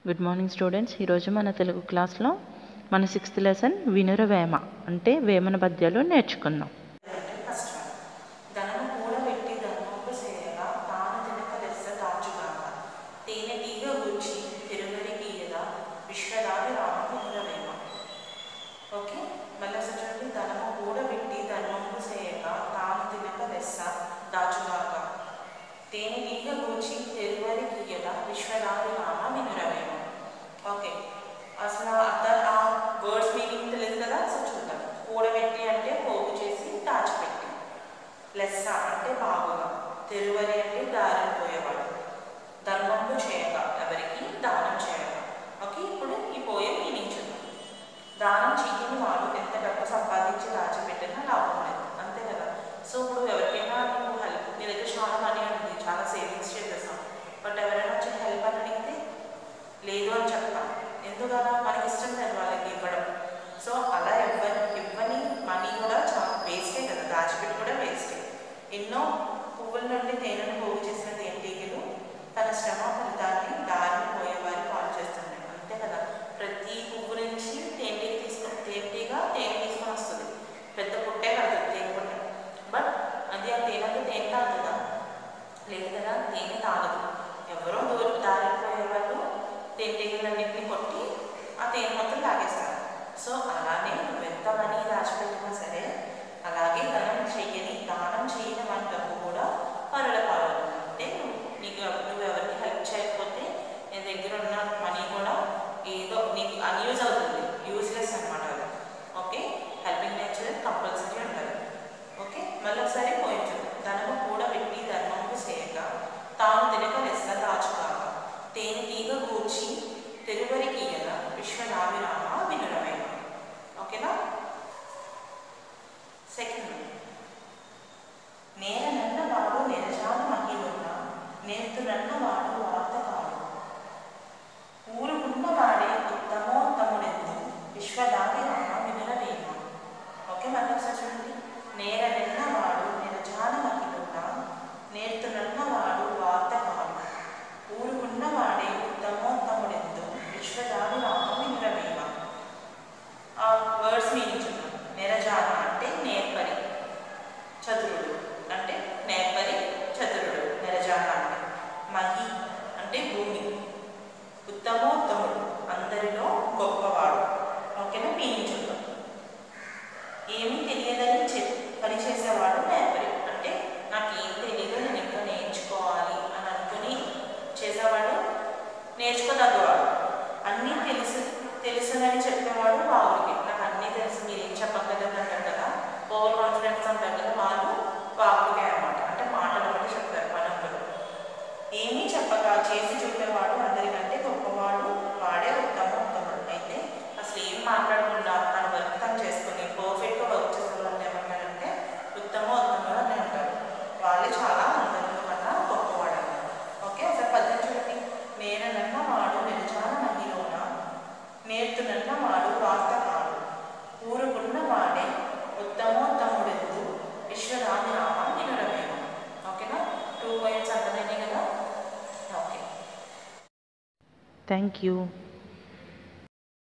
good morning students ఈరోజు మన తెలుగు క్లాస్లో మన సిక్స్త్ లెసన్ వినుర వేమ అంటే వేమన పద్యాలు నేర్చుకుందాం ఫస్ట్ వన్ ధనము కూడబెట్టి ధర్మము చేయగా తాను తినక లెస్స దాచుగాక తేనె తీగ గుచ్చి తిరుగరి గీయద విశ్వదావి రామకు మురవేమ ఓకే మళ్ళీ అసలు చూడండి ధనము కూడబెట్టి ధర్మము చేయగా తాను తినక లెస్స దాచుగాక తేనె తీగ గూచి తిరుగరి గీయద విశ్వదావి రామ వినురవేమ ఓకే అసలు అర్థం ఆ వర్డ్స్ మీనింగ్ తెలియదు కదా సో చూద్దాం కూడబెట్టి అంటే పోగు చేసి దాచిపెట్టి లెస్స అంటే బాగుగా తెరువరి అంటే దారిని పోయేవాడు ధర్మము చేయగా ఎవరికి దానం చేయగా ఓకే ఇప్పుడు ఈ పోయే మీనింగ్ చూద్దాం దానం చేయని వాడు ఎంత డబ్బు సంపాదించి దాచిపెట్టినా లాభం లేదు అంతే కదా సో ఇప్పుడు ఎవరికైనా నువ్వు హెల్ప్ నీ దగ్గర చాలా మనీ ఉంటుంది చాలా సేవింగ్స్ చేసేసాం బట్ ఎవరైనా వచ్చి హెల్ప్ అని అడిగితే లేదు అని చెప్తాం ఎందుకలా మనకి ఇష్టం లేదు వాళ్ళకి ఇవ్వడం సో అలా ఇవ్వని ఇవ్వని మనీ కూడా చాలా వేస్టే కదా దాచిపెట్టి కూడా వేస్టే ఎన్నో పువ్వుల నుండి తేనెను పోగు చేసిన తేనెటీగలు తన శ్రమ ఫలితాన్ని దారిని పోయేవారి పాలు చేస్తున్నాయి అంతే కదా ప్రతి పువ్వు నుంచి తేనెటీగ తీసుకొని తేనెటీగ తేనె తీసుకొని వస్తుంది పెద్ద పుట్టే కడుతుంది తేనె పుట్ట బట్ అది ఆ తేనెతో తేనె తాగుతుందా లేదు కదా తేనె తాగదు ఎవరో దూర దారిని పోయే వాళ్ళు తేనెటీగలన్నింటినీ కొట్టి ఆ తేనె మొత్తం తాగేస్తారు సో అలానే నువ్వు ఎంత మనీ దాచిపెట్టినా సరే అలాగే దానం చెయ్యని దానం చేయని వాటి డబ్బు కూడా పరుల పాలు అంటే నువ్వు నీకు ఎవ- నువ్వు ఎవరికి హెల్ప్ చేయకపోతే నీ దగ్గర ఉన్న మనీ కూడా ఏదో నీకు అన్యూజ్ అవుతుంది యూస్లెస్ అనమాట అది ఓకే హెల్పింగ్ నేచర్ కంపల్సరీ ఉండాలి ఓకే మళ్ళీ ఒకసారి పోయించు ధనము కూడా పెట్టి ధర్మము చేయక తాను తినక లెస్స దాచుకాక తేనె తీగ కూర్చి తెరువరికి ఇయ్యల విశ్వనాభిరామ వినురమైన ఓకేనా సెకండ్ నేల నన్న వాడు నిరజాన మహిళున్న నేర్తు నన్న వాడు వార్త కాడు ఊరుకున్న వాడే ఉత్తమోత్తముడెందు విశ్వదావి రామ వినురవేమ ఓకే మళ్ళీ ఒకసారి చూడండి నేల నిన్న వాడు నిరజాన మహిళున్న నేర్తు నన్న వాడు వార్త కాడు ఊరుకున్న వాడే ఉత్తమోత్తముడెందు విశ్వదావి రామ వినురవేమ ఆ వర్డ్స్ మీనింగ్ చూద్దాం నిరజాన అంటే నేర్పరి చతురుడు అంటే నేర్పరి చతురుడు నిరజాన అంటే మహి అంటే భూమి ఉత్తమోత్తముడు అందరిలో గొప్పవాడు ఓకేనా మీనింగ్ చూద్దాం ఏమీ తెలియదని చె పని చేసేవాడు నేర్పరి అంటే నాకు ఏం తెలియదు నేను ఇంకా నేర్చుకోవాలి అని అనుకుని చేసేవాడు నేర్చుకోదగ్గవాడు అన్నీ తెలుసు తెలుసునని చెప్పేవాడు వాగుడికి నాకు అన్నీ తెలుసు మీరు ఏం చెప్పగలరు అంటారు కదా ఓవర్ కాన్ఫిడెన్స్ అంటారు కదా వాళ్ళు వాగుడికే అనమాట అంటే మాటలు ఒకటి చెప్తారు పనులు ఏమీ చెప్పక చేసి చూపేవాడు అందరికంటే గొప్పవాడు వాడే ఉత్తమ ఉత్తముడు అయితే అసలు ఏం మాట్లాడకుండా తన వర్క్ తను చేసుకుని పర్ఫెక్ట్గా వర్క్ చేసే వాళ్ళు ఏమంటారంటే ఉత్తమ ఉత్తముడు అని అంటారు వాళ్ళే చాలా అందరిలో కన్నా గొప్పవాడు అన్నమాట ఓకే ఒకసారి పద్ధతి చూడండి నేనన్న వాడు నిజాన మహిళన నేర్తునన్న వాడు వార్త కాడు ఊరుకున్న వాడే ఉత్తమోత్తముడెందు విశ్వరామి రామ వినురమేమ ఓకేనా టూ పాయింట్స్ అర్థమైనాయి కదా ఓకే థ్యాంక్ యూ